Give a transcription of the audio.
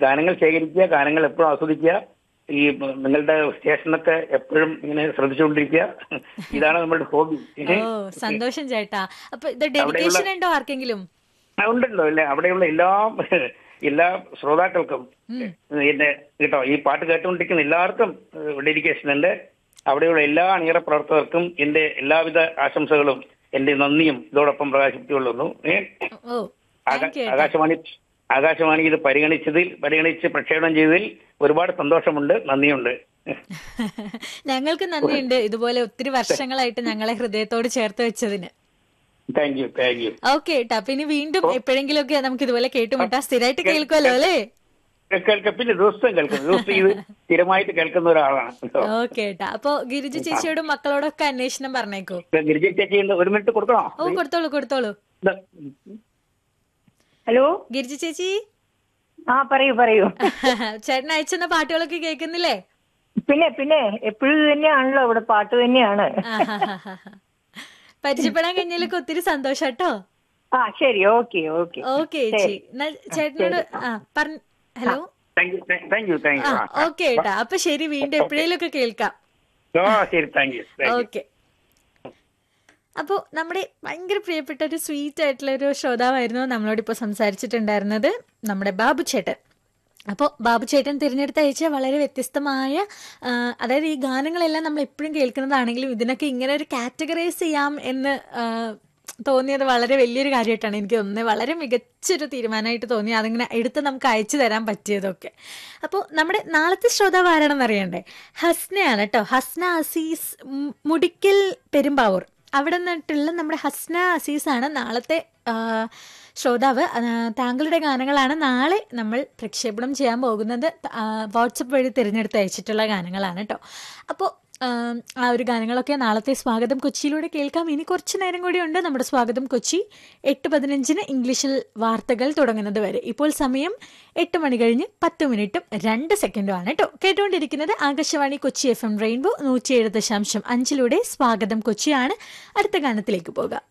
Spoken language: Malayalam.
ഗാനങ്ങൾ ശേഖരിക്കുക ഗാനങ്ങൾ എപ്പോഴും ആസ്വദിക്കുക ഈ നിങ്ങളുടെ സ്റ്റേഷനൊക്കെ എപ്പോഴും ഇങ്ങനെ ശ്രദ്ധിച്ചുകൊണ്ടിരിക്കുക ഇതാണ് നമ്മുടെ ഹോബി ഓ സന്തോഷം ചേട്ടാ അപ്പൊ ഇത് ഡെഡിക്കേഷൻ ഉണ്ടോ ആർക്കെങ്കിലും ആ, ഉണ്ടല്ലോ അല്ലേ അവിടെയുള്ള എല്ലാ എല്ലാ ശ്രോതാക്കൾക്കും എന്റെ കേട്ടോ ഈ പാട്ട് കേട്ടുകൊണ്ടിരിക്കുന്ന എല്ലാവർക്കും ഡെഡിക്കേഷൻ ഉണ്ട് അവിടെയുള്ള എല്ലാ അണിയറ പ്രവർത്തകർക്കും എന്റെ എല്ലാവിധ ആശംസകളും എന്റെ നന്ദിയും ഇതോടൊപ്പം പ്രകാശിപ്പിച്ചുകൊള്ളുന്നു ഏ? ഓ ആകാ- താങ്ക് യു ആകാശവാണി ആകാശവാണി ഇത് പരിഗണിച്ചതിൽ പരിഗണിച്ച് പ്രക്ഷേപണം ചെയ്തതിൽ ഒരുപാട് സന്തോഷമുണ്ട് നന്ദിയുണ്ട് ഞങ്ങൾക്ക് നന്ദിയുണ്ട് ഇതുപോലെ ഒത്തിരി വർഷങ്ങളായിട്ട് ഞങ്ങളെ ഹൃദയത്തോട് ചേർത്ത് വെച്ചതിന് thank you thank you okay ഏട്ടാ അപ്പൊ ഇനി വീണ്ടും എപ്പോഴെങ്കിലും ഒക്കെ നമുക്ക് ഇതുപോലെ കേട്ടുമുട്ടാ സ്ഥിരമായിട്ട് കേൾക്കുമല്ലോ അല്ലേ കേൾക്കാം പിന്നെ ദിവസം കേൾക്കും ദിവസം ഇത് സ്ഥിരമായിട്ട് കേൾക്കുന്ന ഒരാളാണ് കേട്ടോ ഓക്കെ ഏട്ടാ അപ്പൊ ഗിരിജ ചേച്ചിയോടും മക്കളോടൊക്കെ അന്വേഷണം പറഞ്ഞേക്കോ ഗിരിജ ചേച്ചി ഉണ്ട്. ഒരു മിനിറ്റ് കൊടുക്കണോ ഓ കൊടുത്തോളൂ കൊടുത്തോളൂ ഇതാ. ഹലോ ഗിരിജ ചേച്ചി ആ പറയൂ പറയൂ ചേട്ടൻ അയച്ചെന്ന പാട്ടുകളൊക്കെ കേൾക്കുന്നില്ലേ പിന്നെ പിന്നെ എപ്പോഴും ഇത് തന്നെയാണല്ലോ ഇവിടെ പാട്ട് തന്നെയാണ് ആഹാഹാഹാ. പരിചയപ്പെടാൻ കഴിഞ്ഞതിലൊക്കെ ഒത്തിരി സന്തോഷം കേട്ടോ ആ ശരി ഓക്കെ ഓക്കെ ഓക്കെ ചേച്ചി എന്നാ ചേട്ടനോട് ആ പറഞ്ഞ hello thank you thank you thank ആ യു ആ ഓക്കെ ഏട്ടാ അപ്പൊ ശരി വീണ്ടും എപ്പോഴേലും ഒക്കെ കേൾക്കാം ഓ ശരി thank you thank you okay അപ്പോൾ നമ്മുടെ ഭയങ്കര പ്രിയപ്പെട്ട ഒരു സ്വീറ്റ് ആയിട്ടുള്ള ഒരു ശ്രോതാവായിരുന്നു നമ്മളോട് ഇപ്പോൾ സംസാരിച്ചിട്ടുണ്ടായിരുന്നത് നമ്മുടെ ബാബു ചേട്ടൻ അപ്പോൾ ബാബു ചേട്ടൻ തിരഞ്ഞെടുത്ത് അയച്ച വളരെ വ്യത്യസ്തമായ ആ, അതായത് ഈ ഗാനങ്ങളെല്ലാം നമ്മൾ എപ്പോഴും കേൾക്കുന്നതാണെങ്കിലും ഇതിനൊക്കെ ഇങ്ങനെ ഒരു കാറ്റഗറൈസ് ചെയ്യാം എന്ന് ആ, തോന്നിയത് വളരെ വലിയൊരു കാര്യമായിട്ടാണ് എനിക്ക് തോന്നുന്നത് വളരെ മികച്ചൊരു തീരുമാനമായിട്ട് തോന്നി അതിങ്ങനെ എടുത്ത് നമുക്ക് അയച്ചു തരാൻ പറ്റിയതൊക്കെ അപ്പോൾ നമ്മുടെ നാളത്തെ ശ്രോതാവ് ആരാണെന്ന് അറിയണ്ടേ ഹസ്നയാണ് കേട്ടോ ഹസ്ന അസീസ് മു- മുടിക്കൽ പെരുമ്പാവൂർ അവിടെ നിന്നിട്ടുള്ള നമ്മുടെ ഹസ്ന അസീസാണ് നാളത്തെ ആ, ശ്രോതാവ് ആ, താങ്കളുടെ ഗാനങ്ങളാണ് നാളെ നമ്മൾ പ്രക്ഷേപണം ചെയ്യാൻ പോകുന്നത് ആ, വാട്സപ്പ് വഴി തിരഞ്ഞെടുത്ത് അയച്ചിട്ടുള്ള ഗാനങ്ങളാണ് കേട്ടോ അപ്പോൾ ആം, ആ ഒരു ഗാനങ്ങളൊക്കെ നാളത്തെ സ്വാഗതം കൊച്ചിയിലൂടെ കേൾക്കാം ഇനി കുറച്ച് നേരം കൂടി ഉണ്ട് നമ്മുടെ സ്വാഗതം കൊച്ചി എട്ട് പതിനഞ്ചിന് ഇംഗ്ലീഷിൽ വാർത്തകൾ തുടങ്ങുന്നത് വരെ ഇപ്പോൾ സമയം എട്ട് മണി കഴിഞ്ഞ് പത്ത് മിനിറ്റും രണ്ട് സെക്കൻഡും ആണ് കേട്ടോ കേട്ടുകൊണ്ടിരിക്കുന്നത് Akashvani Kochi F M rainbow നൂറ്റിയേഴ് ദശാംശം അഞ്ചിലൂടെ സ്വാഗതം കൊച്ചിയാണ് അടുത്ത ഗാനത്തിലേക്ക് പോകാം